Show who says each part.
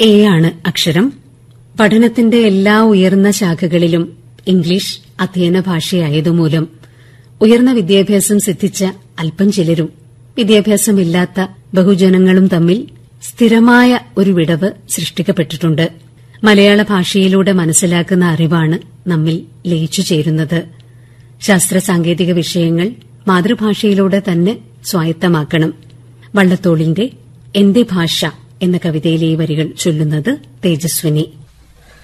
Speaker 1: A ആണ് അക്ഷരം പഠനത്തിന്റെ എല്ലാ ഉയർന്ന ശാഖകളിലും ഇംഗ്ലീഷ് അധ്യയന ഭാഷയായതുമൂലം ഉയർന്ന വിദ്യാഭ്യാസം സിദ്ധിച്ച അല്പം ചിലരും വിദ്യാഭ്യാസമില്ലാത്ത ബഹുജനങ്ങളും തമ്മിൽ സ്ഥിരമായ ഒരു വിടവ് സൃഷ്ടിക്കപ്പെട്ടിട്ടുണ്ട് മലയാള ഭാഷയിലൂടെ മനസ്സിലാക്കുന്ന അറിവാണ് നമ്മിൽ ലയിച്ചു ചേരുന്നത് ശാസ്ത്ര സാങ്കേതിക വിഷയങ്ങൾ മാതൃഭാഷയിലൂടെ തന്നെ സ്വായത്തമാക്കണം വള്ളത്തോളിന്റെ എന്റെ ഭാഷ എന്ന കവിതയിലെ ഈ വരികൾ ചൊല്ലുന്നത് തേജസ്വിനി